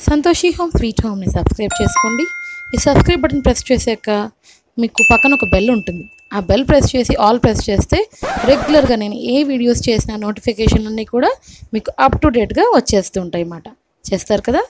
Santoshi home sweet హోమ్ని subscribe చేసుకోండి ఈ సబ్స్క్రైబ్ బటన్ ప్రెస్ చేశాక మీకు పక్కన ఒక బెల్ ఉంటుంది ఆ బెల్ ప్రెస్ చేసి ఆల్ ప్రెస్ చేస్తే రెగ్యులర్గా నేను ఏ వీడియోస్ చేసిన నోటిఫికేషన్ అన్నీ కూడా మీకు అప్ టు డేట్గా వచ్చేస్తూ ఉంటాయి అన్నమాట చేస్తారు కదా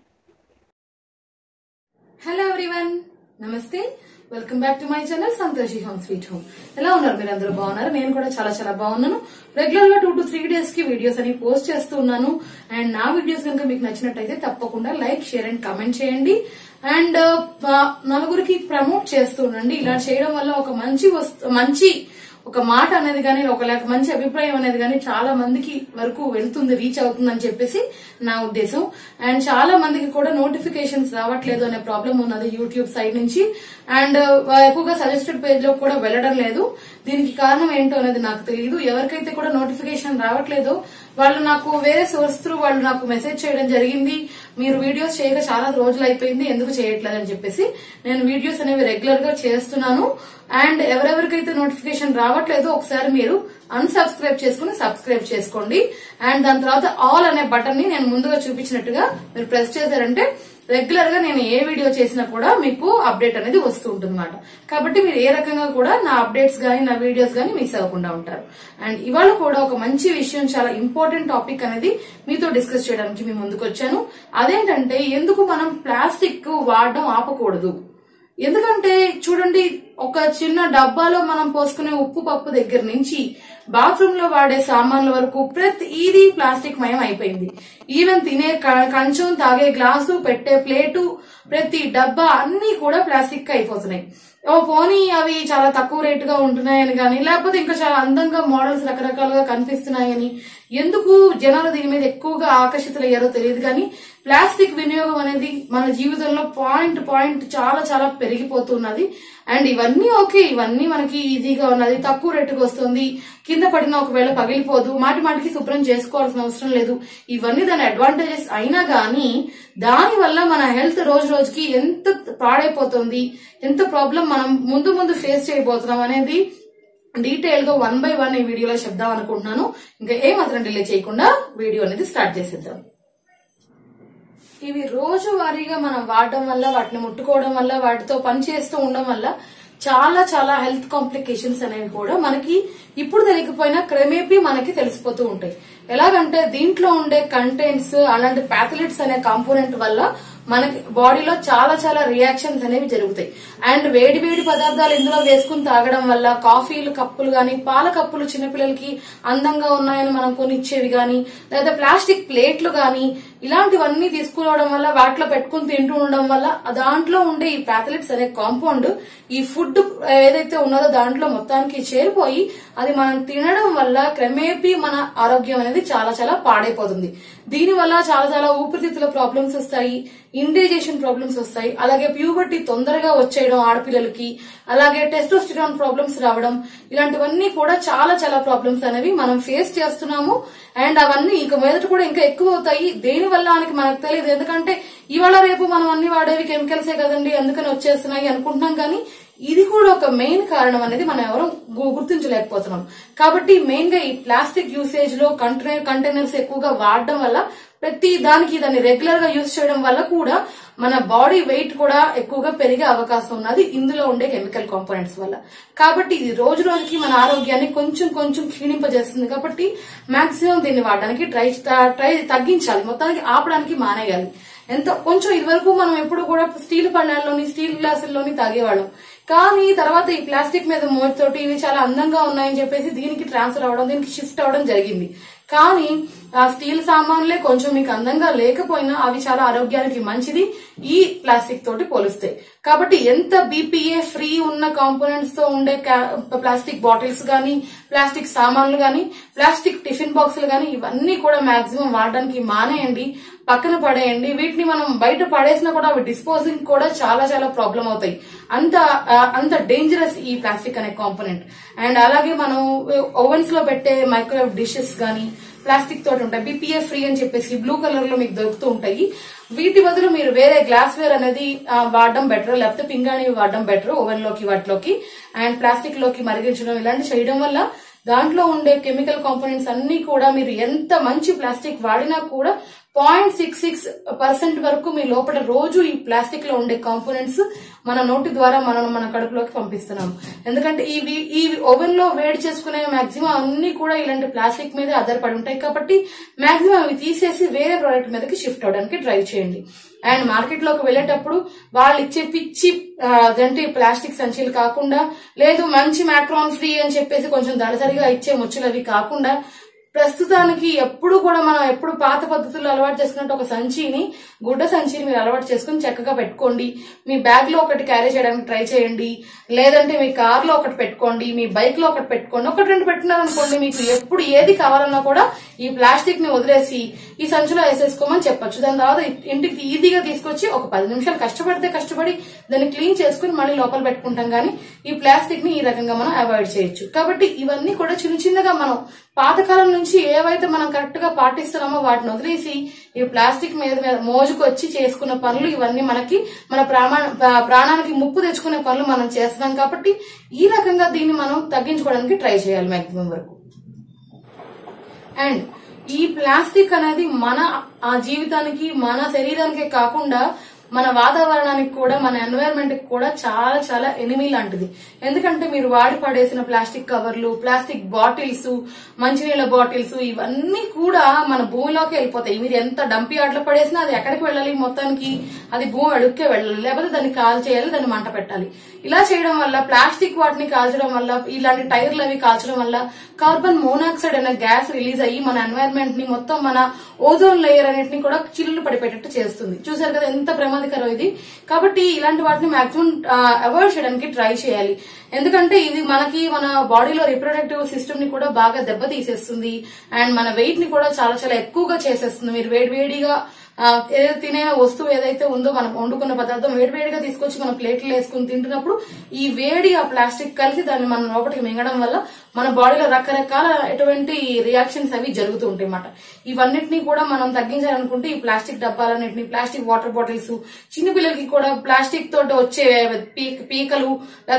హలో ఎవ్రీవన్ నమస్తే welcome back to my channel Santoshi home sweet home ఎలా ఉన్నారు మీరు అందరూ బాగున్నారు నేను కూడా చాలా చాలా బాగున్నాను రెగ్యులర్ గా టూ టు త్రీ డేస్ కి వీడియోస్ అని పోస్ట్ చేస్తూ ఉన్నాను అండ్ నా వీడియోస్ కనుక మీకు నచ్చినట్టయితే తప్పకుండా లైక్ షేర్ అండ్ కమెంట్ చేయండి అండ్ నలుగురికి ప్రమోట్ చేస్తూ ఉండండి ఇలా చేయడం వల్ల ఒక మంచి వస్తు మంచి ఒక మాట అనేది కానీ ఒక లేక మంచి అభిప్రాయం అనేది కానీ చాలా మందికి వరకు వెళ్తుంది రీచ్ అవుతుంది అని చెప్పేసి నా ఉద్దేశం అండ్ చాలా మందికి కూడా నోటిఫికేషన్స్ రావట్లేదు అనే ప్రాబ్లం ఉన్నది యూట్యూబ్ సైడ్ నుంచి అండ్ ఎక్కువగా సజెస్టెడ్ పేజ్ లో కూడా వెళ్ళడం లేదు దీనికి కారణం ఏంటో అనేది నాకు తెలియదు ఎవరికైతే కూడా నోటిఫికేషన్ రావట్లేదో వాళ్ళు నాకు వేరే సోర్స్ త్రూ వాళ్ళు నాకు మెసేజ్ చేయడం జరిగింది మీరు వీడియోస్ చేయక చాలా రోజులు అయిపోయింది ఎందుకు చేయట్లేదు అని చెప్పేసి నేను వీడియోస్ అనేవి రెగ్యులర్ గా చేస్తున్నాను అండ్ ఎవరెవరికైతే నోటిఫికేషన్ రావట్లేదో ఒకసారి మీరు అన్సబ్స్క్రైబ్ చేసుకుని సబ్స్క్రైబ్ చేసుకోండి అండ్ దాని తర్వాత ఆల్ అనే బటన్ ని నేను ముందుగా చూపించినట్టుగా మీరు ప్రెస్ చేశారంటే రెగ్యులర్ గా నేను ఏ వీడియో చేసినా కూడా మీకు అప్డేట్ అనేది వస్తూ ఉంటుంది కాబట్టి మీరు ఏ రకంగా కూడా నా అప్డేట్స్ గానీ నా వీడియోస్ గానీ మిస్ అవ్వకుండా ఉంటారు అండ్ ఇవాళ కూడా ఒక మంచి విషయం చాలా ఇంపార్టెంట్ టాపిక్ అనేది మీతో డిస్కస్ చేయడానికి మీ ముందుకు వచ్చాను అదేంటంటే ఎందుకు మనం ప్లాస్టిక్ వాడడం ఆపకూడదు ఎందుకంటే చూడండి ఒక చిన్న డబ్బాలో మనం పోసుకునే ఉప్పు పప్పు దగ్గర నుంచి బాత్రూమ్ లో వాడే సామాన్ల వరకు ప్రతి ఇది ప్లాస్టిక్ మయం అయిపోయింది ఈవెన్ తినే క- కంచం తాగే గ్లాసు పెట్టే ప్లేటు ప్రతి డబ్బా అన్ని కూడా ప్లాస్టిక్ అయిపోతున్నాయి ఓ పోనీ అవి చాలా తక్కువ రేటుగా ఉంటున్నాయని కానీ లేకపోతే ఇంకా చాలా అందంగా మోడల్స్ రకరకాలుగా కనిపిస్తున్నాయని ఎందుకు జనాలు దీని మీద ఎక్కువగా ఆకర్షితులయ్యారో తెలియదు కానీ ప్లాస్టిక్ వినియోగం అనేది మన జీవితంలో పాయింట్ పాయింట్ చాలా చాలా పెరిగిపోతున్నది అండ్ ఇవన్నీ ఓకే ఇవన్నీ మనకి ఈజీగా ఉన్నది తక్కువ రేటుకు వస్తుంది కింద పడిన ఒకవేళ పగిలిపోదు మాటి మాటికి శుభ్రం చేసుకోవాల్సిన అవసరం లేదు ఇవన్నీ దాని అడ్వాంటేజెస్ అయినా గానీ దాని వల్ల మన హెల్త్ రోజు రోజుకి ఎంత పాడైపోతుంది ఎంత ప్రాబ్లం మనం ముందు ముందు ఫేస్ చేయబోతున్నాం అనేది డీటెయిల్ గా వన్ బై వన్ ఈ వీడియోలో చెప్దాం అనుకుంటున్నాను ఇంకా ఏ మాత్రం డిలే చేయకుండా వీడియో అనేది స్టార్ట్ చేసేద్దాం ఇవి రోజువారీగా మనం వాడడం వల్ల వాటిని ముట్టుకోవడం వల్ల వాటితో పని చేస్తూ ఉండడం వల్ల చాలా చాలా హెల్త్ కాంప్లికేషన్స్ అనేవి కూడా మనకి ఇప్పుడు తెలియకపోయినా క్రమేపీ మనకి తెలిసిపోతూ ఉంటాయి ఎలాగంటే దీంట్లో ఉండే కంటెంట్స్ అలాంటి ప్యాథలిట్స్ అనే కాంపోనెంట్ వల్ల మనకి బాడీలో చాలా చాలా రియాక్షన్స్ అనేవి జరుగుతాయి అండ్ వేడి వేడి పదార్థాలు ఇందులో వేసుకుని తాగడం వల్ల కాఫీలు కప్పులు గాని పాల కప్పులు చిన్నపిల్లలకి అందంగా ఉన్నాయని మనం కొనిచ్చేవి గాని లేదా ప్లాస్టిక్ ప్లేట్లు గాని ఇలాంటివన్నీ తీసుకురావడం వల్ల వాటిలో పెట్టుకుని తింటూ ఉండడం వల్ల దాంట్లో ఉండే ఈ ప్యాథలిట్స్ అనే కాంపౌండ్ ఈ ఫుడ్ ఏదైతే ఉన్నదో దాంట్లో మొత్తానికి చేరిపోయి అది మనం తినడం వల్ల క్రమేపీ మన ఆరోగ్యం అనేది చాలా చాలా పాడైపోతుంది దీని వల్ల చాలా చాలా ఊపిరితిత్తుల ప్రాబ్లమ్స్ వస్తాయి ఇండైజేషన్ ప్రాబ్లమ్స్ వస్తాయి అలాగే ప్యూబర్టీ తొందరగా వచ్చేయడం ఆడపిల్లలకి అలాగే టెస్టోస్టిరాన్ ప్రాబ్లమ్స్ రావడం ఇలాంటివన్నీ కూడా చాలా చాలా ప్రాబ్లమ్స్ అనేవి మనం ఫేస్ చేస్తున్నాము అండ్ అవన్నీ ఇక మీదట కూడా ఇంకా ఎక్కువ అవుతాయి దేని వల్ల అని మనకు తెలియదు ఎందుకంటే ఇవాళ రేపు మనం అన్ని వాడేవి కెమికల్సే కదండి అందుకని వచ్చేస్తున్నాయి అనుకుంటున్నాం కానీ ఇది కూడా ఒక మెయిన్ కారణం అనేది మనం ఎవరు గు- గుర్తించలేకపోతున్నాం కాబట్టి మెయిన్ గా ఈ ప్లాస్టిక్ యూసేజ్ లో కంటైనర్ కంటైనర్స్ ఎక్కువగా వాడడం వల్ల ప్రతి దానికి దాన్ని రెగ్యులర్ గా యూజ్ చేయడం వల్ల కూడా మన బాడీ వెయిట్ కూడా ఎక్కువగా పెరిగే అవకాశం ఉన్నది ఇందులో ఉండే కెమికల్ కాంపోనెంట్స్ వల్ల కాబట్టి ఇది రోజు రోజుకి మన ఆరోగ్యాన్ని కొంచెం కొంచెం క్షీణింపజేస్తుంది కాబట్టి మాక్సిమం దీన్ని వాడడానికి ట్రై ట్రై తగ్గించాలి మొత్తానికి ఆపడానికి మానేయాలి ఎంతో కొంచెం ఇదివరకు మనం ఎప్పుడు కూడా స్టీల్ పళ్ళాల్లోని స్టీల్ గ్లాసుల్లోని తాగేవాళ్ళం కానీ తర్వాత ఈ ప్లాస్టిక్ మీద మోటితోటి ఇవి చాలా అందంగా ఉన్నాయని చెప్పేసి దీనికి ట్రాన్స్ఫర్ అవ్వడం దీనికి షిఫ్ట్ అవ్వడం జరిగింది కానీ ఆ స్టీల్ సామాన్లే కొంచెం మీకు అందంగా లేకపోయినా అవి చాలా ఆరోగ్యానికి మంచిది ఈ ప్లాస్టిక్ తోటి పోలిస్తాయి కాబట్టి ఎంత బీపీఏ ఫ్రీ ఉన్న కాంపోనెంట్స్ తో ఉండే కా- ప్లాస్టిక్ బాటిల్స్ గానీ ప్లాస్టిక్ సామాన్లు గానీ ప్లాస్టిక్ టిఫిన్ బాక్సులు గానీ ఇవన్నీ కూడా మాక్సిమం వాడడానికి మానేయండి పక్కన పడేయండి వీటిని మనం బయట పడేసినా కూడా అవి డిస్పోజింగ్ కూడా చాలా చాలా ప్రాబ్లం అవుతాయి అంత ఆ, అంత డేంజరస్ ఈ ప్లాస్టిక్ అనే కాంపోనెంట్ అండ్ అలాగే మనం ఓవెన్స్ లో పెట్టే మైక్రోవేవ్ డిషెస్ గానీ ప్లాస్టిక్ తోటి ఉంటాయి బీపీఏ ఫ్రీ అని చెప్పేసి బ్లూ కలర్ లో మీకు దొరుకుతూ ఉంటాయి వీటి బదులు మీరు వేరే గ్లాస్ వేర్ అనేది ఆ, వాడడం బెటర్ లేకపోతే పింగాణి వాడడం బెటర్ ఓవెన్ లోకి వాటిలోకి అండ్ ప్లాస్టిక్ లోకి మరిగించడం ఇలాంటి చేయడం వల్ల దాంట్లో ఉండే కెమికల్ కాంపోనెంట్స్ అన్ని కూడా మీరు ఎంత మంచి ప్లాస్టిక్ వాడినా కూడా పాయింట్ సిక్స్ సిక్స్ పర్సెంట్ వరకు మీ లోపల రోజు ఈ ప్లాస్టిక్ లో ఉండే కాంపోనెంట్స్ మన నోటి ద్వారా మనం మన కడుపులోకి పంపిస్తున్నాం ఎందుకంటే ఈ వి- ఈ ఓవెన్ లో వేడి చేసుకునే మాక్సిమం అన్ని కూడా ఇలాంటి ప్లాస్టిక్ మీదే ఆధారపడి ఉంటాయి కాబట్టి మాక్సిమం అవి తీసేసి వేరే ప్రోడక్ట్ మీదకి షిఫ్ట్ అవడానికి ట్రై చేయండి అండ్ మార్కెట్ లోకి వెళ్ళేటప్పుడు వాళ్ళు ఇచ్చే పిచ్చి ఆ, అదంటే ప్లాస్టిక్ సంచులు కాకుండా లేదు మంచి మ్యాక్రాన్ ఫ్రీ అని చెప్పేసి కొంచెం దళసరిగా ఇచ్చే ముచ్చులు అవి కాకుండా ప్రస్తుతానికి ఎప్పుడు కూడా మనం ఎప్పుడు పాత పద్ధతుల్లో అలవాటు చేసుకున్నట్టు ఒక సంచిని గుడ్డ సంచిని మీరు అలవాటు చేసుకుని చక్కగా పెట్టుకోండి మీ బ్యాగ్ లో ఒకటి క్యారీ చేయడానికి ట్రై చేయండి లేదంటే మీ కార్ లో ఒకటి పెట్టుకోండి మీ బైక్ లో ఒకటి పెట్టుకోండి ఒకటి రెండు పెట్టుకున్నారనుకోండి మీకు ఎప్పుడు ఏది కావాలన్నా కూడా ఈ ప్లాస్టిక్ ని వదిలేసి ఈ సంచిలో వేసేసుకోమని చెప్పొచ్చు దాని తర్వాత ఇంటికి ఈజీగా తీసుకొచ్చి ఒక పది నిమిషాలు కష్టపడితే కష్టపడి దాన్ని క్లీన్ చేసుకుని మళ్ళీ లోపల పెట్టుకుంటాం కానీ ఈ ప్లాస్టిక్ ని ఈ రకంగా మనం అవాయిడ్ చేయొచ్చు కాబట్టి ఇవన్నీ కూడా చిన్న చిన్నగా మనం పాతకాలం నుంచి ఏవైతే మనం కరెక్ట్ గా పాటిస్తున్నామో వాటిని వదిలేసి ఈ ప్లాస్టిక్ మీద మీద మోజుకు వచ్చి చేసుకున్న పనులు ఇవన్నీ మనకి మన ప్రామా ప్రా- ప్రాణానికి ముప్పు తెచ్చుకునే పనులు మనం చేస్తున్నాం కాబట్టి ఈ రకంగా దీన్ని మనం తగ్గించుకోవడానికి ట్రై చేయాలి మాక్సిమం వరకు అండ్ ఈ ప్లాస్టిక్ అనేది మన ఆ జీవితానికి మన శరీరానికే కాకుండా మన వాతావరణానికి కూడా మన ఎన్వైరన్మెంట్ కి కూడా చాలా చాలా ఎనిమి లాంటిది ఎందుకంటే మీరు వాడి పడేసిన ప్లాస్టిక్ కవర్లు ప్లాస్టిక్ బాటిల్స్ మంచినీళ్ళ బాటిల్స్ ఇవన్నీ కూడా మన భూమిలోకి వెళ్ళిపోతాయి మీరు ఎంత డంపి ఆటలో పడేసినా అది ఎక్కడికి వెళ్ళాలి మొత్తానికి అది భూమి అడుక్కే వెళ్ళాలి లేకపోతే దాన్ని కాల్ చేయాలి దాన్ని మంట పెట్టాలి ఇలా చేయడం వల్ల ప్లాస్టిక్ వాటిని కాల్చడం వల్ల ఇలాంటి టైర్లు అవి కాల్చడం వల్ల కార్బన్ మోనాక్సైడ్ అనే గ్యాస్ రిలీజ్ అయ్యి మన ఎన్వైరన్మెంట్ ని మొత్తం మన ఓజోన్ లేయర్ అన్నిటిని కూడా చిల్లులు పడిపోయేటట్టు చేస్తుంది చూసారు కదా ఎంత ప్రమాదకరం ఇది కాబట్టి ఇలాంటి వాటిని మాక్సిమం అవాయిడ్ చేయడానికి ట్రై చేయాలి ఎందుకంటే ఇది మనకి మన బాడీలో రిప్రొడక్టివ్ సిస్టమ్ ని కూడా బాగా దెబ్బతీసేస్తుంది అండ్ మన వెయిట్ ని కూడా చాలా చాలా ఎక్కువగా చేసేస్తుంది మీరు వేడి వేడిగా ఆ, ఏదో తినే వస్తువు ఏదైతే ఉందో మనం వండుకున్న పదార్థం వేడివేడిగా తీసుకొచ్చి మనం ప్లేట్లు వేసుకుని తింటున్నప్పుడు ఈ వేడి ఆ ప్లాస్టిక్ కలిసి దాన్ని మనం లోపలికి మింగడం వల్ల మన బాడీలో రకరకాల ఎటువంటి రియాక్షన్స్ అవి జరుగుతూ ఉంటాయి అన్నమాట ఇవన్నిటిని కూడా మనం తగ్గించాలనుకుంటే ఈ ప్లాస్టిక్ డబ్బాలన్నింటినీ ప్లాస్టిక్ వాటర్ బాటిల్స్ చిన్న పిల్లలకి కూడా ప్లాస్టిక్ తోటి వచ్చే పీక- పీకలు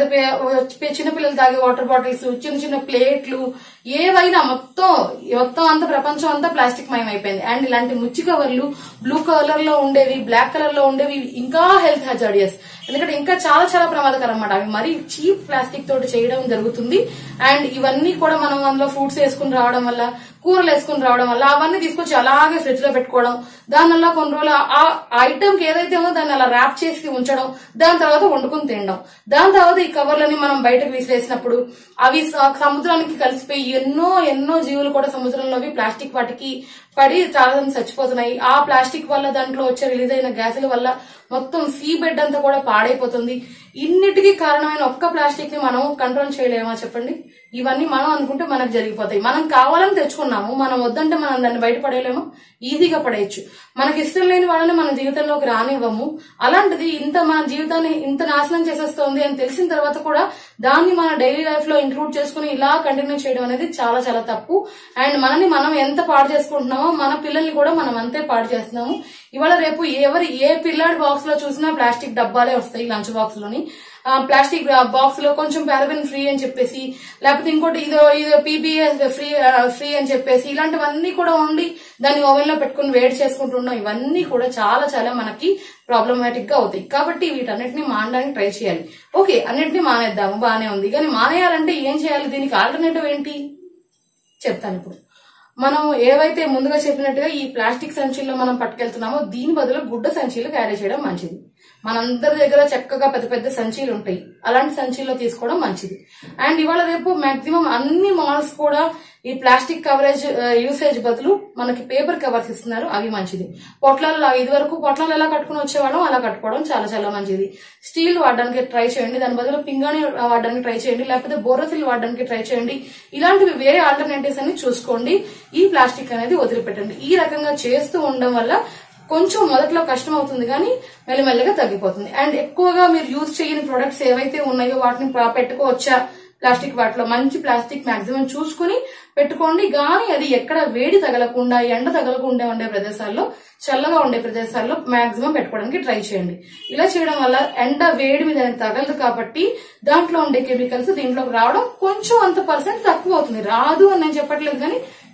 లేకపోతే చిన్న పిల్లలు తాగే వాటర్ బాటిల్స్ చిన్న చిన్న ప్లేట్లు ఏవైనా మొత్తం మొత్తం అంతా ప్రపంచం అంతా ప్లాస్టిక్ మయం అయిపోయింది అండ్ ఇలాంటి ముచ్చి కవర్లు బ్లూ కలర్ లో ఉండేవి బ్లాక్ కలర్ లో ఉండేవి ఇంకా హెల్త్ హజార్డియస్ ఎందుకంటే ఇంకా చాలా చాలా ప్రమాదకరం అన్నమాట అవి మరీ చీప్ ప్లాస్టిక్ తోటి చేయడం జరుగుతుంది అండ్ ఇవన్నీ కూడా మనం అందులో ఫ్రూట్స్ వేసుకుని రావడం వల్ల కూరలు వేసుకుని రావడం వల్ల అవన్నీ తీసుకొచ్చి అలాగే ఫ్రిడ్జ్ లో పెట్టుకోవడం దాని వల్ల కొన్ని రోజులు ఆ ఐటమ్ కి ఏదైతే ఉందో దాన్ని అలా ర్యాప్ చేసి ఉంచడం దాని తర్వాత వండుకుని తినడం దాని తర్వాత ఈ కవర్లని మనం బయటకు విసిరేసినప్పుడు అవి స- సముద్రానికి కలిసిపోయి ఎన్నో ఎన్నో జీవులు కూడా సముద్రంలోవి ప్లాస్టిక్ వాటికి పడి చాలా మంది చచ్చిపోతున్నాయి ఆ ప్లాస్టిక్ వల్ల దాంట్లో వచ్చే రిలీజ్ అయిన గ్యాసుల వల్ల మొత్తం సీ బెడ్ అంతా కూడా పాడైపోతుంది ఇన్నిటికీ కారణమైన ఒక్క ప్లాస్టిక్ ని మనం కంట్రోల్ చేయలేమా చెప్పండి ఇవన్నీ మనం అనుకుంటే మనకు జరిగిపోతాయి మనం కావాలని తెచ్చుకున్నాము మనం వద్దంటే మనం దాన్ని బయట పడేయలేము ఈజీగా పడేయచ్చు మనకి ఇష్టం లేని వాళ్ళని మన జీవితంలోకి రానివ్వము అలాంటిది ఇంత మన జీవితాన్ని ఇంత నాశనం చేసేస్తోంది అని తెలిసిన తర్వాత కూడా దాన్ని మన డైలీ లైఫ్ లో ఇంక్లూడ్ చేసుకుని ఇలా కంటిన్యూ చేయడం అనేది చాలా చాలా తప్పు అండ్ మనని మనం ఎంత పాడు చేసుకుంటున్నామో మన పిల్లల్ని కూడా మనం అంతే పాడు చేస్తున్నాము ఇవాళ రేపు ఎవరు ఏ పిల్లాడి బాక్స్ లో చూసినా ప్లాస్టిక్ డబ్బాలే వస్తాయి లంచ్ బాక్స్ లోని ఆ, ప్లాస్టిక్ బాక్స్ లో కొంచెం పారబెన్ ఫ్రీ అని చెప్పేసి లేకపోతే ఇంకోటి ఇదో ఇదో పీబీఎస్ ఫ్రీ ఆ, ఫ్రీ అని చెప్పేసి ఇలాంటివన్నీ కూడా ఉండి దాన్ని ఓవెన్ లో పెట్టుకుని వేడి చేసుకుంటున్నాం ఇవన్నీ కూడా చాలా చాలా మనకి ప్రాబ్లమాటిక్ గా అవుతాయి కాబట్టి వీటన్నిటిని మానడానికి ట్రై చేయాలి ఓకే అన్నిటిని మానేద్దాము బానే ఉంది కానీ మానేయాలంటే ఏం చేయాలి దీనికి ఆల్టర్నేటివ్ ఏంటి చెప్తాను ఇప్పుడు మనం ఏవైతే ముందుగా చెప్పినట్టుగా ఈ ప్లాస్టిక్ సంచుల్లో మనం పట్టుకెళ్తున్నామో దీని బదులు గుడ్డ సంచీలు క్యారీ చేయడం మంచిది మనందరి దగ్గర చక్కగా పెద్ద పెద్ద సంచీలు ఉంటాయి అలాంటి సంచీల్లో తీసుకోవడం మంచిది అండ్ ఇవాళ రేపు మాక్సిమం అన్ని మాల్స్ కూడా ఈ ప్లాస్టిక్ కవరేజ్ యూసేజ్ బదులు మనకి పేపర్ కవర్స్ ఇస్తున్నారు అవి మంచిది పొట్లాలు ఇది వరకు పొట్లాలు ఎలా కట్టుకుని వచ్చేవాళ్ళం అలా కట్టుకోవడం చాలా చాలా మంచిది స్టీల్ వాడడానికి ట్రై చేయండి దాని బదులు పింగాణి వాడడానికి ట్రై చేయండి లేకపోతే బోరసిల్ వాడడానికి ట్రై చేయండి ఇలాంటివి వేరే ఆల్టర్నేటివ్స్ అన్ని చూసుకోండి ఈ ప్లాస్టిక్ అనేది వదిలిపెట్టండి ఈ రకంగా చేస్తూ ఉండడం వల్ల కొంచెం మొదట్లో కష్టం అవుతుంది కానీ మెల్లమెల్లగా తగ్గిపోతుంది అండ్ ఎక్కువగా మీరు యూజ్ చేయని ప్రొడక్ట్స్ ఏవైతే ఉన్నాయో వాటిని పా- పెట్టుకోవచ్చా ప్లాస్టిక్ వాటిలో మంచి ప్లాస్టిక్ మాక్సిమం చూసుకుని పెట్టుకోండి కానీ అది ఎక్కడ వేడి తగలకుండా ఎండ తగలకుండా ఉండే ప్రదేశాల్లో చల్లగా ఉండే ప్రదేశాల్లో మాక్సిమం పెట్టుకోవడానికి ట్రై చేయండి ఇలా చేయడం వల్ల ఎండ వేడి మీద అనేది తగలదు కాబట్టి దాంట్లో ఉండే కెమికల్స్ దీంట్లోకి రావడం కొంచెం అంత పర్సెంట్ తక్కువ అవుతుంది రాదు అని నేను చెప్పట్లేదు కానీ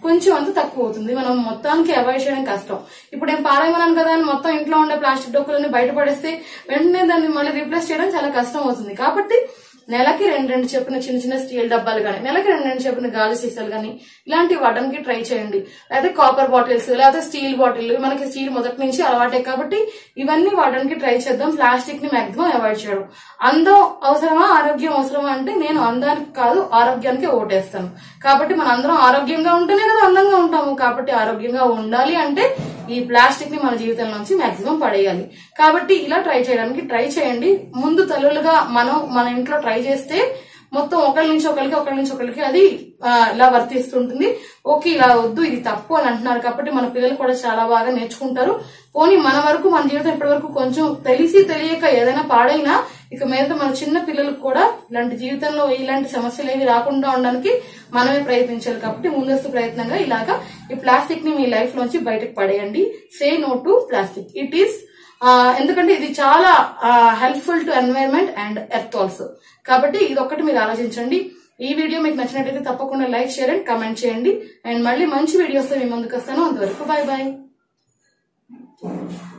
కొంచెం అంత తక్కువ అవుతుంది మనం మొత్తానికి అవాయిడ్ చేయడం కష్టం ఇప్పుడు నేను పారేయమన్నాను కదా అని మొత్తం ఇంట్లో ఉండే ప్లాస్టిక్ డొక్కులన్నీ బయటపడేస్తే వెంటనే దాన్ని మళ్ళీ రీప్లేస్ చేయడం చాలా కష్టం అవుతుంది కాబట్టి నెలకి రెండు రెండు చెప్పిన చిన్న చిన్న స్టీల్ డబ్బాలు కానీ నెలకి రెండు రెండు చెప్పిన గాజు సీసాలు కానీ ఇలాంటివి వాడడానికి ట్రై చేయండి లేకపోతే కాపర్ బాటిల్స్ లేకపోతే స్టీల్ బాటిల్ మనకి స్టీల్ మొదటి నుంచి అలవాటే కాబట్టి ఇవన్నీ వాడడానికి ట్రై చేద్దాం ప్లాస్టిక్ ని మాక్సిమం అవాయిడ్ చేయడం అందం అవసరమా ఆరోగ్యం అవసరమా అంటే నేను అందానికి కాదు ఆరోగ్యానికి ఓటేస్తాను కాబట్టి మన అందరం ఆరోగ్యంగా ఉంటేనే కదా అందంగా ఉంటాము కాబట్టి ఆరోగ్యంగా ఉండాలి అంటే ఈ ప్లాస్టిక్ ని మన జీవితం నుంచి మాక్సిమం పడేయాలి కాబట్టి ఇలా ట్రై చేయడానికి ట్రై చేయండి ముందు తల్లులుగా మనం మన ఇంట్లో ట్రై చేస్తే మొత్తం ఒకరి నుంచి ఒకరికి ఒకరి నుంచి ఒకరికి అది ఆ, ఇలా వర్తిస్తుంటుంది ఓకే ఇలా వద్దు ఇది తప్పు అని అంటున్నారు కాబట్టి మన పిల్లలు కూడా చాలా బాగా నేర్చుకుంటారు పోనీ మన వరకు మన జీవితం ఇప్పటి వరకు కొంచెం తెలిసి తెలియక ఏదైనా పాడైనా ఇక మీద మన చిన్న పిల్లలకు కూడా ఇలాంటి జీవితంలో ఇలాంటి సమస్యలు ఏవి రాకుండా ఉండడానికి మనమే ప్రయత్నించాలి కాబట్టి ముందస్తు ప్రయత్నంగా ఇలాగా ఈ ప్లాస్టిక్ ని మీ లైఫ్ లోంచి బయటకు పడేయండి say no to plastic it is ఎందుకంటే ఇది చాలా helpful to environment and earth also కాబట్టి ఇది ఒక్కటి మీరు ఆలోచించండి ఈ వీడియో మీకు నచ్చినట్టయితే తప్పకుండా లైక్ షేర్ అండ్ కమెంట్ చేయండి అండ్ మళ్ళీ మంచి వీడియోస్ మీ ముందుకు వస్తాను అంతవరకు బాయ్ బాయ్